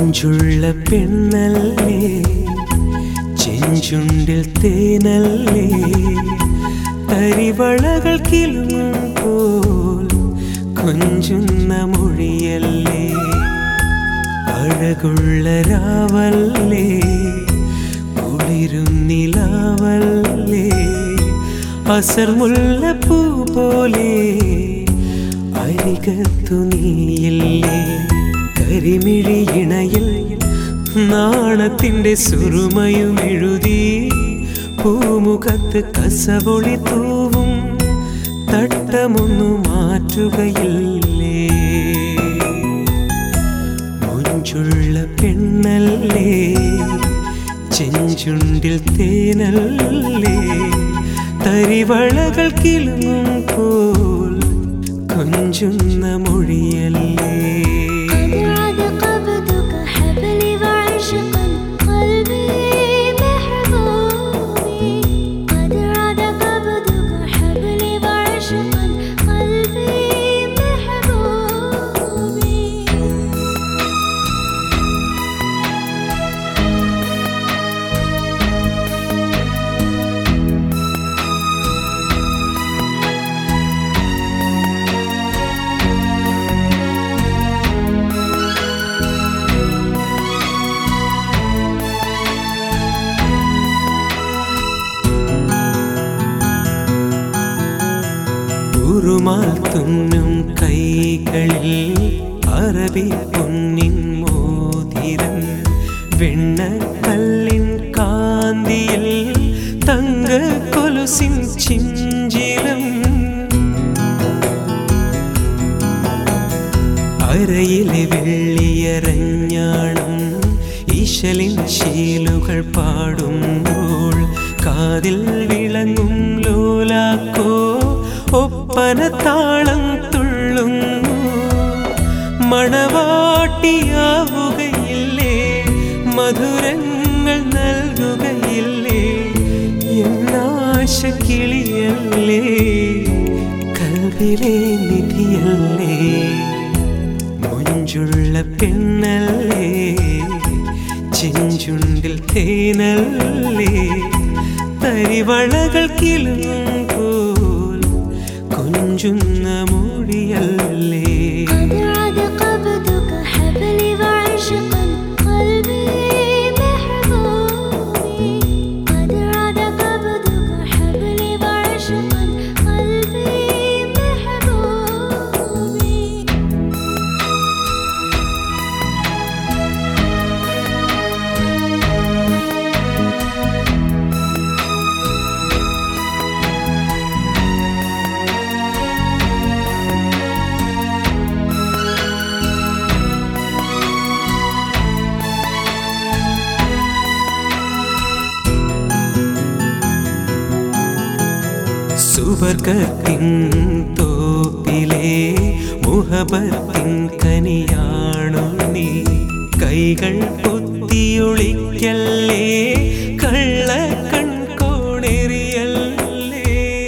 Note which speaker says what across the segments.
Speaker 1: മഞ്ചുള്ള പെണ്ണല്ലേ ചെഞ്ചുണ്ടിൽ തേനല്ലേ തരിവളകൾ കിലുങ്ങും പോൽ കൊഞ്ചുന്ന മൊഴിയല്ലേ അഴകുള്ള രാവല്ലേ കുളിരും നിലാവല്ലേ അസർ മുല്ലപ്പൂ പോലെ അരികത്തു നീയില്ലേ കരിമിഴി ഇണയിൽ നാണത്തിന്റെ സുറുമയും എഴുതി പൂമുഖത്ത് കസവൊളി തൂവും തട്ടമൊന്നു മാറ്റുകയില്ലേ മുഞ്ചുള്ള പെണ്ണല്ലേ ചെഞ്ചുണ്ടിൽ തേനല്ലേ തരിവളകൾ കിലുങ്ങും പോൽ കൊഞ്ചുന്ന മൊഴിയല്ലേ
Speaker 2: قد عاد قبضك حبلي وعشقا قلبي محبوبي قد عاد قبضك حبلي وعشقا قلبي محبوبي
Speaker 1: ഉറുമാൽ തുന്നും കൈകളിൽ അറബി പൊന്നിൻ മോതിരം വെണ്ണക്കല്ലിൻ കാന്തിയിൽ തങ്ക കൊലുസിൻ ചിഞ്ചിരം അരയിലെ വെള്ളിയരഞ്ഞാണം ഈശലിൻ ശീലുകൾ പാടുമ്പോൾ കാതിൽ വിളങ്ങും ലോലാക്കോ ഒപ്പന താളം തുള്ളുന്നു മണവാട്ടിയാവുകയില്ലേ മധുരങ്ങൾ നൽകുകയില്ലേ എന്നാശ കിളിയല്ലേ കൽവിലെ നിധിയല്ലേ മൊഞ്ചുള്ള പെണ്ണല്ലേ ചെഞ്ചുണ്ടിൽ തേനല്ലേ തരിവളകൾ കിളുങ്ങും പോൽ കൊഞ്ചുന്ന മൊഴിയല്ലേ
Speaker 2: قد عاد قبضك حبلي وعشقا قلبي محبوبي قد عاد قبضك حبلي وعشقا قلبي محبوبي
Speaker 1: സുവർഗത്തിൻ തോപ്പിലെ മുഹബത്തിൻ കനിയാണു നീ കൈകൾ പൊത്തിയൊളിക്കല്ലേ കള്ള കൺകോണെറിയല്ലേ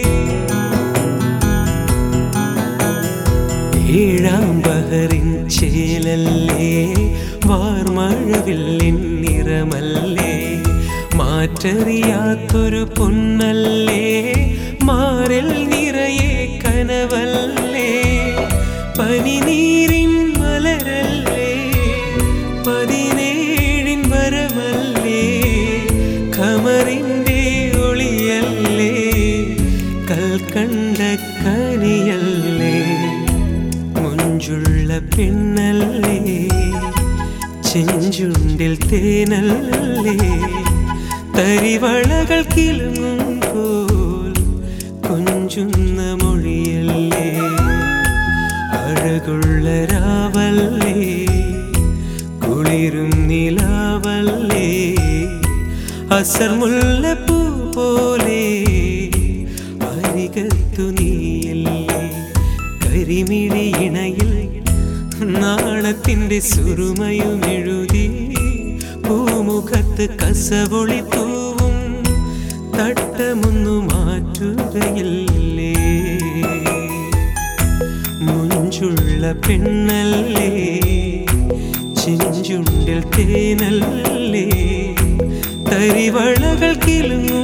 Speaker 1: ഏഴാം ബഹറിൻ ചേലല്ലേ വാർമഴവില്ലിൻ നിറമല്ലേ മാറ്ററിയാത്തൊരു പൊന്നല്ലേ മാറിൽ നിറയെ കനവല്ലേ പനിനീരിൻ മലരല്ലേ പതിനേഴിൻ വരമല്ലേ ഖമറിൻ്റെ ഒളിയല്ലേ കൽക്കണ്ട കനിയല്ലേ മുഞ്ചുള്ള പെണ്ണല്ലേ ചെഞ്ചുണ്ടിൽ തേനല്ലേ തരിവളകൾ കിളുങ്ങും പോൽ കൊഞ്ചുന്ന മൊഴിയല്ലേ അഴകുള്ള രാവല്ലേ കുളിരും നിലാവല്ലേ അസർ മുല്ലപ്പൂ പോലെ അരികത്തു നീയല്ലേ കരിമിഴി ഇണയിൽ നാണത്തിന്റെ സുറുമയും എഴുതി പൂമുഖത്ത് കസവൊളി തൂവും തട്ടമൊന്നു മാറ്റുകയില്ലേ മുഞ്ചുള്ള പെണ്ണല്ലേ ചെഞ്ചുണ്ടിൽ തേനല്ലേ തരിവളകൾ കിലുങ്ങും